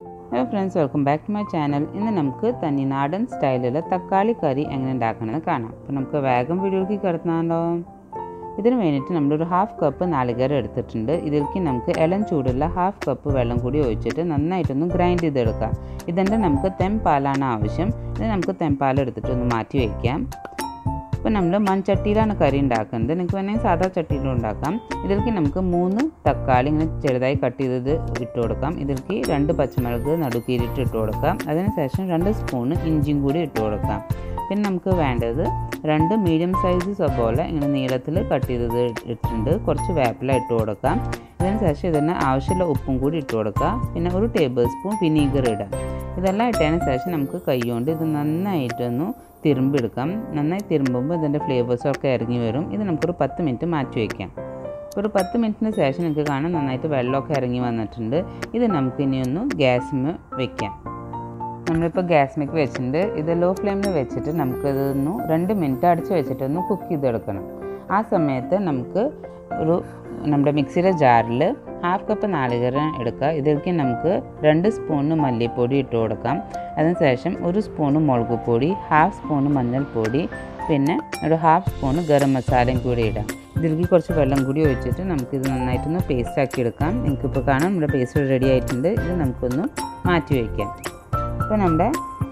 hello friends welcome back to my channel ഇന്ന് നമുക്ക് തനി നാടൻ സ്റ്റൈലിൽ തക്കാളി കറി എങ്ങനെ ഉണ്ടാക്കണമെന്ന് കാണാം അപ്പോൾ നമുക്ക് വേഗം വീഡിയോയ്ക്ക് കിടന്നാലോ ഇതിന് വേണ്ടിയിട്ട് നമ്മളൊരു ഹാഫ് കപ്പ് നാളികേരം എടുത്തിട്ടുണ്ട് ഇതിലേക്ക് നമുക്ക് ഇളം ചൂടുള്ള ഹാഫ് കപ്പ് വെള്ളം കൂടി ഒഴിച്ചിട്ട് നന്നായിട്ടൊന്ന് ഗ്രൈൻഡ് ചെയ്തെടുക്കാം ഇതിൻ്റെ നമുക്ക് തെമ്പാലാണ് ആവശ്യം ഇത് നമുക്ക് തെമ്പാൽ എടുത്തിട്ട് ഒന്ന് മാറ്റി വയ്ക്കാം ഇപ്പോൾ നമ്മൾ മൺചട്ടിയിലാണ് കറി ഉണ്ടാക്കുന്നത് നിങ്ങൾക്ക് വേണമെങ്കിൽ സാധാ ചട്ടിയിലും ഉണ്ടാക്കാം ഇതിലേക്ക് നമുക്ക് മൂന്ന് തക്കാളി ഇങ്ങനെ ചെറുതായി കട്ട് ചെയ്തത് ഇട്ട് കൊടുക്കാം ഇതിലേക്ക് രണ്ട് പച്ചമുളക് നടുക്കീരിട്ട് ഇട്ട് കൊടുക്കാം അതിനുശേഷം രണ്ട് സ്പൂണ് ഇഞ്ചിയും കൂടി ഇട്ട് കൊടുക്കാം പിന്നെ നമുക്ക് വേണ്ടത് രണ്ട് മീഡിയം സൈസ് സബോല ഇങ്ങനെ നീളത്തിൽ കട്ട് ചെയ്തത് ഇട്ടിട്ടുണ്ട് കുറച്ച് വേപ്പില ഇട്ട് കൊടുക്കാം ഇതിന് ശേഷം ഇതിന് ആവശ്യമുള്ള ഉപ്പും കൂടി ഇട്ട് കൊടുക്കുക പിന്നെ ഒരു ടേബിൾ സ്പൂൺ വിനീഗർ ഇടാം ഇതെല്ലാം ഇട്ടതിന് ശേഷം നമുക്ക് കൈകൊണ്ട് ഇത് നന്നായിട്ടൊന്ന് തിരുമ്പെടുക്കാം നന്നായി തിരുമ്പുമ്പോൾ ഇതിൻ്റെ ഫ്ലേവേഴ്സൊക്കെ ഇറങ്ങി വരും ഇത് നമുക്കൊരു പത്ത് മിനിറ്റ് മാറ്റി വയ്ക്കാം ഒരു പത്ത് മിനിറ്റിന് ശേഷം നിങ്ങൾക്ക് കാണാൻ നന്നായിട്ട് വെള്ളമൊക്കെ ഇറങ്ങി വന്നിട്ടുണ്ട് ഇത് നമുക്ക് ഇനിയൊന്ന് ഗ്യാസിന് വെക്കാം നമ്മളിപ്പോൾ ഗ്യാസിലേക്ക് വെച്ചിട്ടുണ്ട് ഇത് ലോ ഫ്ലെയിമിൽ വെച്ചിട്ട് നമുക്കിതൊന്ന് രണ്ട് മിനിറ്റ് അടച്ച് വെച്ചിട്ടൊന്ന് കുക്ക് ചെയ്തെടുക്കണം ആ സമയത്ത് നമുക്ക് ഒരു നമ്മുടെ മിക്സിയുടെ ജാറിൽ ഹാഫ് കപ്പ് നാളികേരം എടുക്കുക ഇതിലേക്ക് നമുക്ക് രണ്ട് സ്പൂണ് മല്ലിപ്പൊടി ഇട്ട് കൊടുക്കാം അതിനുശേഷം ഒരു സ്പൂണ് മുളക് പൊടി ഹാഫ് സ്പൂണ് മഞ്ഞൾപ്പൊടി പിന്നെ ഒരു ഹാഫ് സ്പൂണ് ഗരം മസാലയും കൂടി ഇടാം ഇതിലേക്ക് കുറച്ച് വെള്ളം കൂടി ഒഴിച്ചിട്ട് നമുക്കിത് നന്നായിട്ടൊന്ന് പേസ്റ്റ് ആക്കി എടുക്കാം നിങ്ങൾക്കിപ്പോൾ കാണാം നമ്മുടെ പേസ്റ്റ് റെഡി ആയിട്ടുണ്ട് ഇത് നമുക്കൊന്ന് മാറ്റി വയ്ക്കാം അപ്പോൾ നമ്മുടെ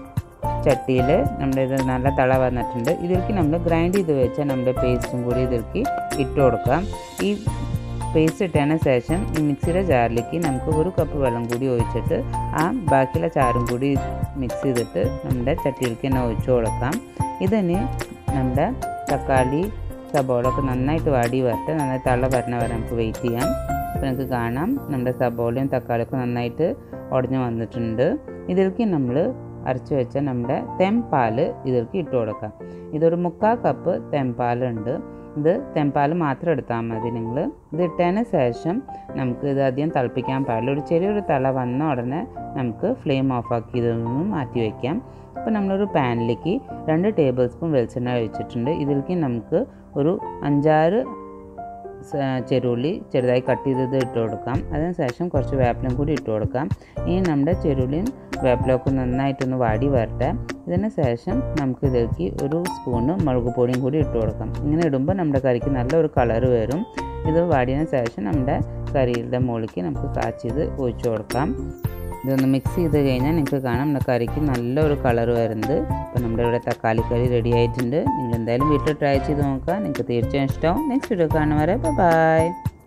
ചട്ടിയിൽ നമ്മുടെ ഇത് നല്ല തള വന്നിട്ടുണ്ട് ഇതിലേക്ക് നമ്മൾ ഗ്രൈൻഡ് ചെയ്ത് വെച്ച നമ്മുടെ പേസ്റ്റും കൂടി ഇതിലേക്ക് ഇട്ട് കൊടുക്കാം ഈ പേസ്റ്റ് ഇട്ടതിന് ശേഷം ഈ മിക്സിയുടെ ജാറിലേക്ക് നമുക്ക് ഒരു കപ്പ് വെള്ളം കൂടി ഒഴിച്ചിട്ട് ആ ബാക്കിയുള്ള ചാറും കൂടി മിക്സ് ചെയ്തിട്ട് നമ്മുടെ ചട്ടിയിലേക്ക് തന്നെ ഒഴിച്ചു കൊടുക്കാം ഇതിന് നമ്മുടെ തക്കാളി സബോളൊക്കെ നന്നായിട്ട് വാടി വരട്ടെ നന്നായി തള്ള വരണ വരെ നമുക്ക് വെയിറ്റ് ചെയ്യാം അപ്പോൾ നമുക്ക് കാണാം നമ്മുടെ സബോളയും തക്കാളിയൊക്കെ നന്നായിട്ട് ഉടഞ്ഞു വന്നിട്ടുണ്ട് ഇതിലേക്ക് നമ്മൾ അരച്ച് വെച്ച നമ്മുടെ തെമ്പാൽ ഇതിലേക്ക് ഇട്ട് കൊടുക്കാം ഇതൊരു മുക്കാൽ കപ്പ് തെമ്പാലുണ്ട് ഇത് തെമ്പാൽ മാത്രം എടുത്താൽ മതി നിങ്ങൾ ഇത് ഇട്ടതിന് ശേഷം നമുക്ക് ഇത് അധികം തിളപ്പിക്കാൻ പാടില്ല ഒരു ചെറിയൊരു തള വന്ന ഉടനെ നമുക്ക് ഫ്ലെയിം ഓഫാക്കി ഇതൊന്ന് മാറ്റി വയ്ക്കാം അപ്പോൾ നമ്മളൊരു പാനിലേക്ക് രണ്ട് ടേബിൾ സ്പൂൺ വെളിച്ചെണ്ണ ഒഴിച്ചിട്ടുണ്ട് ഇതിലേക്ക് നമുക്ക് ഒരു അഞ്ചാറ് ചെറുള്ളി ചെറുതായി കട്ട് ചെയ്തത് ഇട്ട് കൊടുക്കാം അതിനുശേഷം കുറച്ച് വേപ്പിലും കൂടി ഇട്ട് കൊടുക്കാം ഇനി നമ്മുടെ ചെറുള്ളിയും വേപ്പിലൊക്കെ നന്നായിട്ടൊന്ന് വാടി വരട്ടെ ഇതിന് ശേഷം നമുക്ക് ഇതിലേക്ക് ഒരു സ്പൂണ് മുളക് പൊടിയും കൂടി ഇട്ട് കൊടുക്കാം ഇങ്ങനെ ഇടുമ്പോൾ നമ്മുടെ കറിക്ക് നല്ലൊരു കളർ വരും ഇത് വാടിയതിന് ശേഷം നമ്മുടെ കറിയുടെ മുകളിലേക്ക് നമുക്ക് കാച്ചിയത് ഒഴിച്ചു കൊടുക്കാം ഇതൊന്ന് മിക്സ് ചെയ്ത് കഴിഞ്ഞാൽ നിങ്ങൾക്ക് കാണാം നമ്മുടെ കറിക്ക് നല്ലൊരു കളർ വരുന്നത് അപ്പോൾ നമ്മുടെ ഇവിടെ തക്കാളി കറി റെഡി ആയിട്ടുണ്ട് നിങ്ങൾ എന്തായാലും വീട്ടിൽ ട്രൈ ചെയ്ത് നോക്കുക നിങ്ങൾക്ക് തീർച്ചയായും ഇഷ്ടമാവും നെക്സ്റ്റ് വീഡിയോ കാണുന്നവരെ ബൈ